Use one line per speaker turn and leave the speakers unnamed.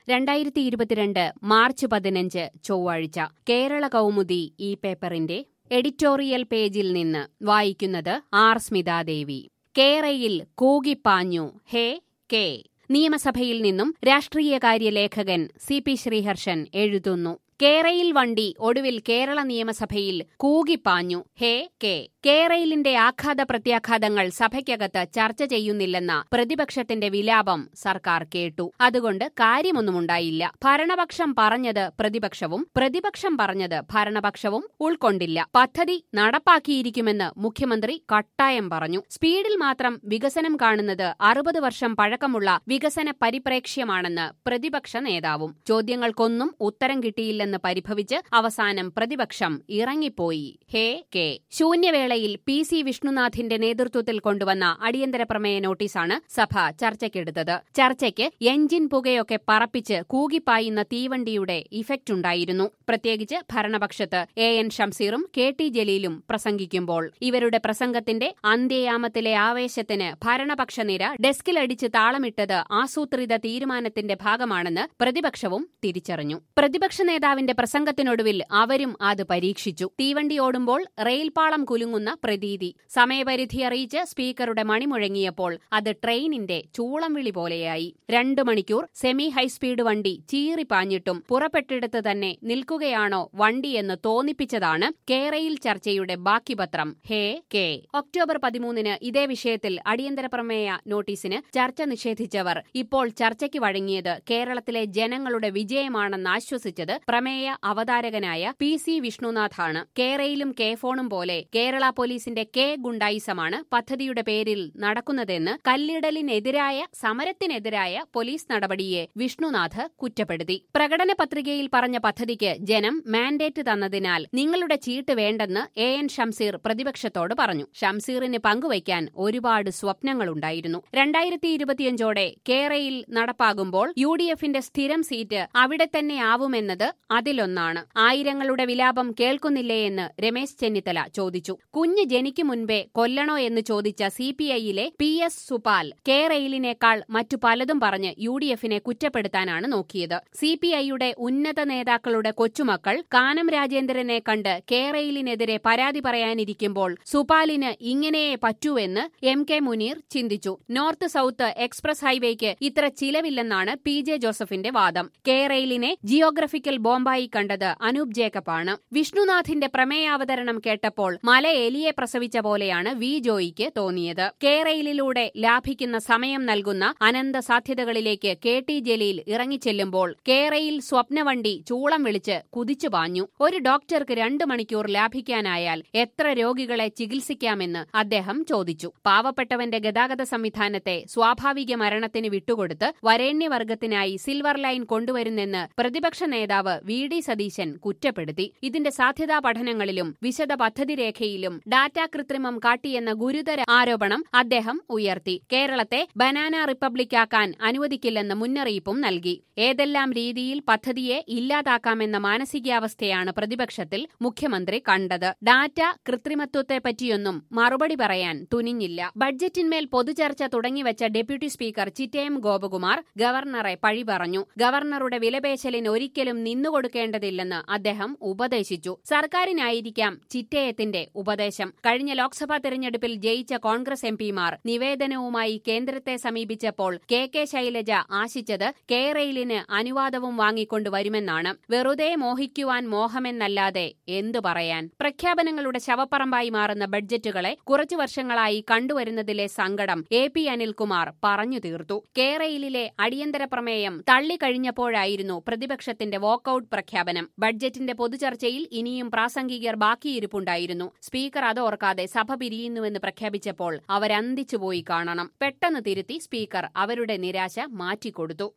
രണ്ടായിരത്തി ഇരുപത്തിരണ്ട് മാർച്ച് പതിനഞ്ച് ചൊവ്വാഴ്ച കേരള കൗമുദി ഈ പേപ്പറിന്റെ എഡിറ്റോറിയൽ പേജിൽ നിന്ന് വായിക്കുന്നത് ആർ സ്മിതാദേവി കേരയിൽ കൂകിപ്പാഞ്ഞു ഹേ കെ നിയമസഭയിൽ നിന്നും രാഷ്ട്രീയകാര്യ ലേഖകൻ സി പി ശ്രീഹർഷൻ എഴുതുന്നു കേരയിൽ വണ്ടി ഒടുവിൽ കേരള നിയമസഭയിൽ കൂകിപ്പാഞ്ഞു ഹേ കെ കേരയിലിന്റെ ആഘാത പ്രത്യാഘാതങ്ങൾ സഭയ്ക്കകത്ത് ചർച്ച ചെയ്യുന്നില്ലെന്ന പ്രതിപക്ഷത്തിന്റെ വിലാപം സർക്കാർ കേട്ടു അതുകൊണ്ട് കാര്യമൊന്നുമുണ്ടായില്ല ഭരണപക്ഷം പറഞ്ഞത് പ്രതിപക്ഷവും പ്രതിപക്ഷം പറഞ്ഞത് ഭരണപക്ഷവും ഉൾക്കൊണ്ടില്ല പദ്ധതി നടപ്പാക്കിയിരിക്കുമെന്ന് മുഖ്യമന്ത്രി കട്ടായം പറഞ്ഞു സ്പീഡിൽ മാത്രം വികസനം കാണുന്നത് അറുപത് വർഷം പഴക്കമുള്ള വികസന പരിപ്രേക്ഷ്യമാണെന്ന് പ്രതിപക്ഷ നേതാവും ചോദ്യങ്ങൾക്കൊന്നും ഉത്തരം കിട്ടിയില്ലെന്ന് പരിഭവിച്ച് അവസാനം പ്രതിപക്ഷം ഇറങ്ങിപ്പോയി ഹേ കെ ശൂന്യവേളയിൽ പി സി വിഷ്ണുനാഥിന്റെ നേതൃത്വത്തിൽ കൊണ്ടുവന്ന അടിയന്തര പ്രമേയ നോട്ടീസാണ് സഭ ചർച്ചയ്ക്കെടുത്തത് ചർച്ചയ്ക്ക് എഞ്ചിൻ പുകയൊക്കെ പറപ്പിച്ച് കൂകിപ്പായുന്ന തീവണ്ടിയുടെ ഇഫക്റ്റ് ഉണ്ടായിരുന്നു പ്രത്യേകിച്ച് ഭരണപക്ഷത്ത് എ എൻ ഷംസീറും കെ ടി ജലീലും പ്രസംഗിക്കുമ്പോൾ ഇവരുടെ പ്രസംഗത്തിന്റെ അന്ത്യയാമത്തിലെ ആവേശത്തിന് ഭരണപക്ഷ നിര ഡെസ്കിലടിച്ച് താളമിട്ടത് ആസൂത്രിത തീരുമാനത്തിന്റെ ഭാഗമാണെന്ന് പ്രതിപക്ഷവും തിരിച്ചറിഞ്ഞു പ്രതിപക്ഷ നേതാവിന്റെ പ്രസംഗത്തിനൊടുവിൽ അവരും അത് പരീക്ഷിച്ചു തീവണ്ടി ഓടുമ്പോൾ റെയിൽപാളം കുലുങ്ങുന്ന പ്രതീതി സമയപരിധി അറിയിച്ച് സ്പീക്കറുടെ മണി മുഴങ്ങിയപ്പോൾ അത് ട്രെയിനിന്റെ ചൂളം വിളി പോലെയായി രണ്ടു മണിക്കൂർ സെമി ഹൈസ്പീഡ് വണ്ടി ചീറിപ്പാഞ്ഞിട്ടും പുറപ്പെട്ടിടത്ത് തന്നെ നിൽക്കുകയാണോ വണ്ടിയെന്ന് തോന്നിപ്പിച്ചതാണ് കേരയിൽ ചർച്ചയുടെ ബാക്കി പത്രം ഹേ കെ ഒക്ടോബർ പതിമൂന്നിന് ഇതേ വിഷയത്തിൽ അടിയന്തര പ്രമേയ നോട്ടീസിന് ചർച്ച നിഷേധിച്ചവർ ഇപ്പോൾ ചർച്ചയ്ക്ക് വഴങ്ങിയത് കേരളത്തിലെ ജനങ്ങളുടെ വിജയമാണെന്ന് ആശ്വസിച്ചത് പ്രമേയ അവതാരകനായ പി സി വിഷ്ണുനാഥാണ് കേരയിലും കെ ഫോണും പോലെ കേരള പോലീസിന്റെ കെ ഗുണ്ടായിസമാണ് പദ്ധതിയുടെ പേരിൽ നടക്കുന്നതെന്ന് കല്ലിടലിനെതിരായ സമരത്തിനെതിരായ പോലീസ് നടപടിയെ വിഷ്ണുനാഥ് കുറ്റപ്പെടുത്തി പ്രകടന പത്രികയിൽ പറഞ്ഞ പദ്ധതിക്ക് ജനം മാൻഡേറ്റ് തന്നതിനാൽ നിങ്ങളുടെ ചീട്ട് വേണ്ടെന്ന് എ എൻ ഷംസീർ പ്രതിപക്ഷത്തോട് പറഞ്ഞു ഷംസീറിന് പങ്കുവയ്ക്കാൻ ഒരുപാട് സ്വപ്നങ്ങളുണ്ടായിരുന്നു രണ്ടായിരത്തി ഇരുപത്തിയഞ്ചോടെ കേരയിൽ നടപ്പാകുമ്പോൾ യു ഡി എഫിന്റെ സ്ഥിരം സീറ്റ് അവിടെ തന്നെ ആവുമെന്നത് അതിലൊന്നാണ് ആയിരങ്ങളുടെ വിലാപം കേൾക്കുന്നില്ലേ എന്ന് രമേശ് ചെന്നിത്തല ചോദിച്ചു കുഞ്ഞ് ജനിക്കും മുൻപേ കൊല്ലണോ എന്ന് ചോദിച്ച സി പി ഐയിലെ പി എസ് സുപാൽ കെ റെയിലിനേക്കാൾ മറ്റു പലതും പറഞ്ഞ് യു ഡി എഫിനെ കുറ്റപ്പെടുത്താനാണ് നോക്കിയത് സി പി ഐയുടെ ഉന്നത നേതാക്കളുടെ കൊച്ചുമക്കൾ കാനം രാജേന്ദ്രനെ കണ്ട് കെ റെയിലിനെതിരെ പരാതി പറയാനിരിക്കുമ്പോൾ സുപാലിന് ഇങ്ങനെയേ പറ്റൂവെന്ന് എം കെ മുനീർ ചിന്തിച്ചു നോർത്ത് സൌത്ത് എക്സ്പ്രസ് ഹൈവേക്ക് ഇത്ര ചിലവില്ലെന്നാണ് പി ജെ ജോസഫിന്റെ വാദം കെ റെയിലിനെ ജിയോഗ്രഫിക്കൽ ബോംബായി കണ്ടത് അനൂപ് ജേക്കബാണ് വിഷ്ണുനാഥിന്റെ പ്രമേയാവതരണം കേട്ടപ്പോൾ മല എലിയെ പ്രസവിച്ച പോലെയാണ് വി ജോയിക്ക് തോന്നിയത് കെ റെയിലിലൂടെ ലാഭിക്കുന്ന സമയം നൽകുന്ന അനന്ത സാധ്യതകളിലേക്ക് കെ ടി ജലീൽ ഇറങ്ങിച്ചെല്ലുമ്പോൾ കെ റെയിൽ സ്വപ്നവണ്ടി ചൂളം വിളിച്ച് കുതിച്ചു പാഞ്ഞു ഒരു ഡോക്ടർക്ക് രണ്ടു മണിക്കൂർ ലാഭിക്കാനായാൽ എത്ര രോഗികളെ ചികിത്സിക്കാമെന്ന് അദ്ദേഹം ചോദിച്ചു പാവപ്പെട്ടവന്റെ ഗതാഗത സംവിധാനത്തെ സ്വാഭാവിക മരണത്തിന് വിട്ടുകൊടുത്ത് വരേണ്യവർഗത്തിനായി സിൽവർ ലൈൻ കൊണ്ടുവരുന്നെന്ന് പ്രതിപക്ഷ നേതാവ് വി ഡി സതീശൻ കുറ്റപ്പെടുത്തി ഇതിന്റെ സാധ്യതാ പഠനങ്ങളിലും വിശദ പദ്ധതി രേഖയിലും ഡാറ്റ കൃത്രിമം കാട്ടിയെന്ന ഗുരുതര ആരോപണം അദ്ദേഹം ഉയർത്തി കേരളത്തെ ബനാന റിപ്പബ്ലിക്കാക്കാൻ അനുവദിക്കില്ലെന്ന് മുന്നറിയിപ്പും നൽകി ഏതെല്ലാം രീതിയിൽ പദ്ധതിയെ ഇല്ലാതാക്കാമെന്ന മാനസികാവസ്ഥയാണ് പ്രതിപക്ഷത്തിൽ മുഖ്യമന്ത്രി കണ്ടത് ഡാറ്റ കൃത്രിമത്വത്തെപ്പറ്റിയൊന്നും മറുപടി പറയാൻ തുനിഞ്ഞില്ല ബഡ്ജറ്റിന്മേൽ പൊതുചർച്ച തുടങ്ങിവെച്ച ഡെപ്യൂട്ടി സ്പീക്കർ ചിറ്റയം ഗോപകുമാർ ഗവർണറെ പഴി പറഞ്ഞു ഗവർണറുടെ വിലപേശലിന് ഒരിക്കലും നിന്നുകൊടുക്കേണ്ടതില്ലെന്ന് അദ്ദേഹം ഉപദേശിച്ചു സർക്കാരിനായിരിക്കാം ചിറ്റയത്തിന്റെ ഉപദേശം കഴിഞ്ഞ ലോക്സഭാ തെരഞ്ഞെടുപ്പിൽ ജയിച്ച കോൺഗ്രസ് എംപിമാർ നിവേദനവുമായി കേന്ദ്രത്തെ സമീപിച്ചപ്പോൾ കെ കെ ശൈലജ ആശിച്ചത് കേരയിലിന് അനുവാദവും വാങ്ങിക്കൊണ്ടുവരുമെന്നാണ് വെറുതെ മോഹിക്കുവാൻ മോഹമെന്നല്ലാതെ എന്തു പറയാൻ പ്രഖ്യാപനങ്ങളുടെ ശവപ്പറമ്പായി മാറുന്ന ബഡ്ജറ്റുകളെ കുറച്ചു വർഷങ്ങളായി കണ്ടുവരുന്നതിലെ സങ്കടം എ പി അനിൽകുമാർ പറഞ്ഞു തീർത്തു കേരയിലെ അടിയന്തര പ്രമേയം തള്ളിക്കഴിഞ്ഞപ്പോഴായിരുന്നു പ്രതിപക്ഷത്തിന്റെ വാക്കൌട്ട് പ്രഖ്യാപനം ബഡ്ജറ്റിന്റെ പൊതുചർച്ചയിൽ ഇനിയും പ്രാസംഗികർ ബാക്കിയിരിപ്പുണ്ടായിരുന്നു സ്പീക്കർ അതോർക്കാതെ സഭ പിരിയുന്നുവെന്ന് പ്രഖ്യാപിച്ചപ്പോൾ അവരന്തിച്ചുപോയി കാണണം പെട്ടെന്ന് തിരുത്തി സ്പീക്കർ അവരുടെ നിരാശ മാറ്റിക്കൊടുത്തു